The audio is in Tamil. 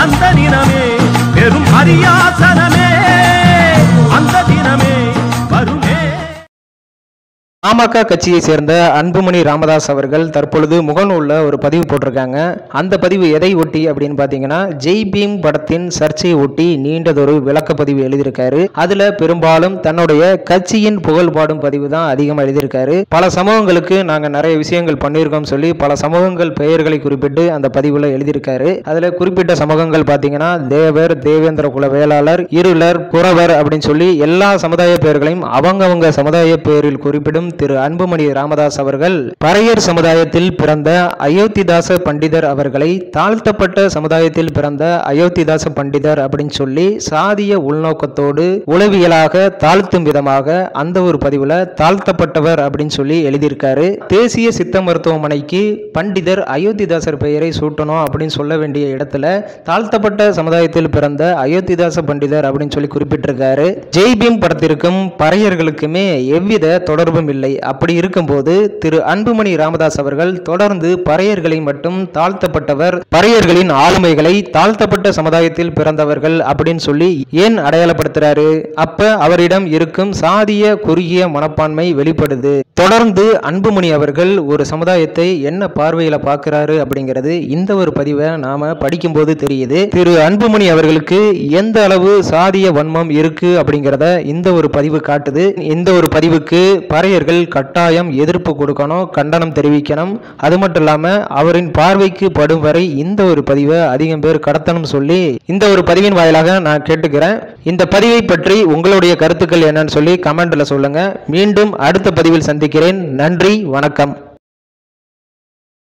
அந்த தினமே பெரும் அரியாசனமே அந்த தினமே வருமே பாமக கட்சியை சேர்ந்த அன்புமணி ராமதாஸ் அவர்கள் தற்பொழுது முகநூல்ல ஒரு பதிவு போட்டிருக்காங்க அந்த பதிவு எதை ஒட்டி அப்படின்னு பார்த்தீங்கன்னா ஜெய் பீம் படத்தின் சர்ச்சையை ஒட்டி நீண்டதொரு விளக்க பதிவு எழுதியிருக்காரு அதுல பெரும்பாலும் தன்னுடைய கட்சியின் புகழ் பாடும் பதிவு தான் அதிகமாக எழுதியிருக்காரு பல சமூகங்களுக்கு நாங்க நிறைய விஷயங்கள் பண்ணியிருக்கோம் சொல்லி பல சமூகங்கள் பெயர்களை குறிப்பிட்டு அந்த பதிவுல எழுதியிருக்காரு அதுல குறிப்பிட்ட சமூகங்கள் பார்த்தீங்கன்னா தேவர் தேவேந்திர குல வேளாளர் இருளர் குறவர் அப்படின்னு சொல்லி எல்லா சமுதாய பெயர்களையும் அவங்கவங்க சமுதாய பெயரில் குறிப்பிடும் திரு அன்புமணி ராமதாஸ் அவர்கள் பறையர் சமுதாயத்தில் பிறந்த அயோத்திதாச பண்டிதர் அவர்களை தாழ்த்தப்பட்ட சமுதாயத்தில் பிறந்த அயோத்திதாச பண்டிதர் அப்படின்னு சொல்லி சாதிய உள்நோக்கத்தோடு உளவியலாக தாழ்த்தும் விதமாக அந்த ஒரு பதிவுல தாழ்த்தப்பட்டவர் அப்படின்னு சொல்லி எழுதியிருக்காரு தேசிய சித்த மருத்துவமனைக்கு பண்டிதர் அயோத்திதாசர் பெயரை சூட்டணும் அப்படின்னு சொல்ல வேண்டிய இடத்துல தாழ்த்தப்பட்ட சமுதாயத்தில் பிறந்த அயோத்திதாச பண்டிதர் அப்படின்னு சொல்லி குறிப்பிட்டிருக்காரு ஜெய் பீம் படத்திற்கும் பறையர்களுக்குமே எவ்வித தொடர்பும் இல்லை அப்படி இருக்கும்போது திரு அன்புமணி ராமதாஸ் அவர்கள் தொடர்ந்து பறையர்களை மட்டும் தாழ்த்தப்பட்டவர் பறையர்களின் ஆளுமைகளை தாழ்த்தப்பட்ட சமுதாயத்தில் பிறந்தவர்கள் அப்படின்னு சொல்லி ஏன் அடையாளப்படுத்துறாரு அப்ப அவரிடம் இருக்கும் சாதிய குறுகிய மனப்பான்மை வெளிப்படுது தொடர்ந்து அன்புமணி அவர்கள் ஒரு சமுதாயத்தை என்ன பார்வையில பார்க்கிறாரு அப்படிங்கிறது இந்த ஒரு பதிவை நாம படிக்கும்போது தெரியுது திரு அன்புமணி அவர்களுக்கு எந்த அளவு சாதிய வன்மம் இருக்கு அப்படிங்கிறத இந்த ஒரு பதிவு காட்டுது இந்த ஒரு பதிவுக்கு பறையர்கள் கட்டாயம் எதிர்ப்பு கொடுக்கணும் கண்டனம் தெரிவிக்கணும் அது மட்டும் இல்லாம அவரின் பார்வைக்கு படும் வரை இந்த ஒரு பதிவை அதிகம் பேர் கடத்தணும் சொல்லி இந்த ஒரு பதிவின் வாயிலாக நான் கேட்டுக்கிறேன் இந்த பதிவை பற்றி உங்களுடைய கருத்துக்கள் என்னன்னு சொல்லி கமெண்ட்ல சொல்லுங்க மீண்டும் அடுத்த பதிவில் சந்திக்கிறேன் நன்றி வணக்கம்